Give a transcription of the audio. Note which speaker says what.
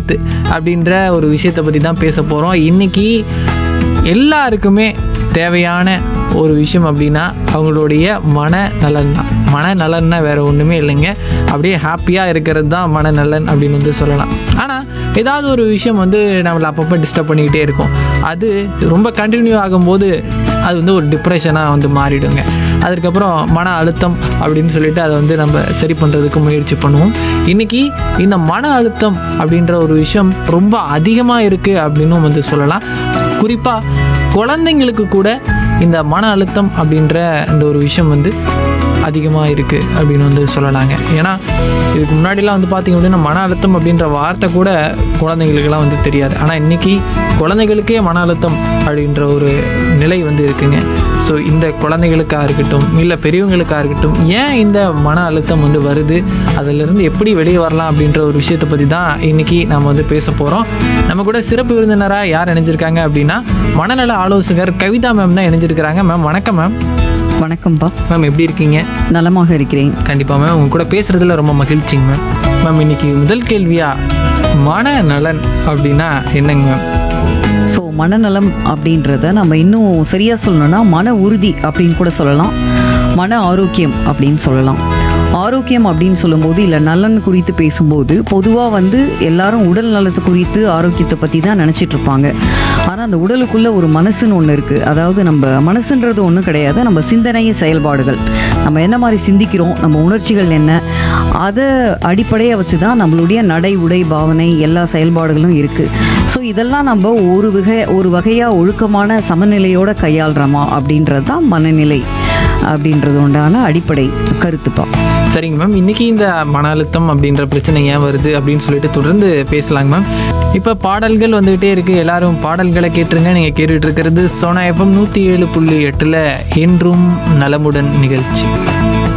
Speaker 1: health அப்படின்ற ஒரு விஷயத்தை பற்றி தான் பேச போகிறோம் இன்றைக்கி எல்லாருக்குமே தேவையான ஒரு விஷயம் அப்படின்னா அவங்களுடைய மன நலன் தான் மன நலன்னா வேறு ஒன்றுமே இல்லைங்க அப்படியே ஹாப்பியாக இருக்கிறது தான் மன நலன் அப்படின்னு வந்து சொல்லலாம் ஆனால் ஏதாவது ஒரு விஷயம் வந்து நம்மளை அப்பப்போ டிஸ்டர்ப் பண்ணிக்கிட்டே இருக்கும் அது ரொம்ப கண்டினியூ ஆகும்போது அது வந்து ஒரு டிப்ரெஷனாக வந்து மாறிடுங்க அதுக்கப்புறம் மன அழுத்தம் அப்படின்னு சொல்லிட்டு அதை வந்து நம்ம சரி பண்ணுறதுக்கு முயற்சி பண்ணுவோம் இன்றைக்கி இந்த மன அழுத்தம் அப்படின்ற ஒரு விஷயம் ரொம்ப அதிகமாக இருக்குது அப்படின்னும் வந்து சொல்லலாம் குறிப்பாக குழந்தைங்களுக்கு கூட இந்த மன அழுத்தம் அப்படின்ற இந்த ஒரு விஷயம் வந்து அதிகமாக இருக்குது அப்படின்னு வந்து சொல்லலாங்க ஏன்னா இதுக்கு முன்னாடிலாம் வந்து பார்த்திங்க அப்படின்னா மன அழுத்தம் அப்படின்ற வார்த்தை கூட குழந்தைங்களுக்கெல்லாம் வந்து தெரியாது ஆனால் இன்றைக்கி குழந்தைகளுக்கே மன அழுத்தம் அப்படின்ற ஒரு நிலை வந்து இருக்குங்க ஸோ இந்த குழந்தைகளுக்காக இருக்கட்டும் இல்லை பெரியவங்களுக்காக இருக்கட்டும் ஏன் இந்த மன அழுத்தம் வந்து வருது அதிலிருந்து எப்படி வெளியே வரலாம் அப்படின்ற ஒரு விஷயத்தை பற்றி தான் இன்றைக்கி நம்ம வந்து பேச போகிறோம் நம்ம கூட சிறப்பு விருந்தினராக யார் இணைஞ்சிருக்காங்க அப்படின்னா மனநல ஆலோசகர் கவிதா மேம் தான் இணைஞ்சிருக்கிறாங்க மேம் வணக்கம் மேம்
Speaker 2: வணக்கம்ப்பா
Speaker 1: மேம் எப்படி இருக்கீங்க
Speaker 2: நலமாக இருக்கிறேன்
Speaker 1: கண்டிப்பாக மேம் உங்க கூட பேசுகிறதுல ரொம்ப மகிழ்ச்சிங்க மேம் மேம் இன்னைக்கு முதல் கேள்வியாக மனநலன் அப்படின்னா என்னங்க மேம்
Speaker 2: ஸோ மனநலம் அப்படின்றத நம்ம இன்னும் சரியாக சொல்லணும்னா மன உறுதி அப்படின்னு கூட சொல்லலாம் மன ஆரோக்கியம் அப்படின்னு சொல்லலாம் ஆரோக்கியம் அப்படின்னு சொல்லும்போது இல்லை நலன் குறித்து பேசும்போது பொதுவாக வந்து எல்லாரும் உடல் நலத்தை குறித்து ஆரோக்கியத்தை பற்றி தான் நினச்சிட்டு இருப்பாங்க ஆனால் அந்த உடலுக்குள்ளே ஒரு மனசுன்னு ஒன்று இருக்குது அதாவது நம்ம மனசுன்றது ஒன்றும் கிடையாது நம்ம சிந்தனை செயல்பாடுகள் நம்ம என்ன மாதிரி சிந்திக்கிறோம் நம்ம உணர்ச்சிகள் என்ன அதை அடிப்படையாக வச்சு தான் நம்மளுடைய நடை உடை பாவனை எல்லா செயல்பாடுகளும் இருக்குது ஸோ இதெல்லாம் நம்ம ஒரு வகை ஒரு வகையாக ஒழுக்கமான சமநிலையோட கையாளுறோமா அப்படின்றது தான் மனநிலை அப்படின்றது உண்டான அடிப்படை கருத்துப்பா
Speaker 1: சரிங்க மேம் இன்னைக்கு இந்த மன அழுத்தம் அப்படின்ற பிரச்சனை ஏன் வருது அப்படின்னு சொல்லிட்டு தொடர்ந்து பேசலாங்க மேம் இப்போ பாடல்கள் வந்துகிட்டே இருக்குது எல்லாரும் பாடல்களை கேட்டுருங்க நீங்கள் கேட்டுட்டு இருக்கிறது சோனா எஃப்எம் நூற்றி ஏழு புள்ளி எட்டில் என்றும் நலமுடன் நிகழ்ச்சி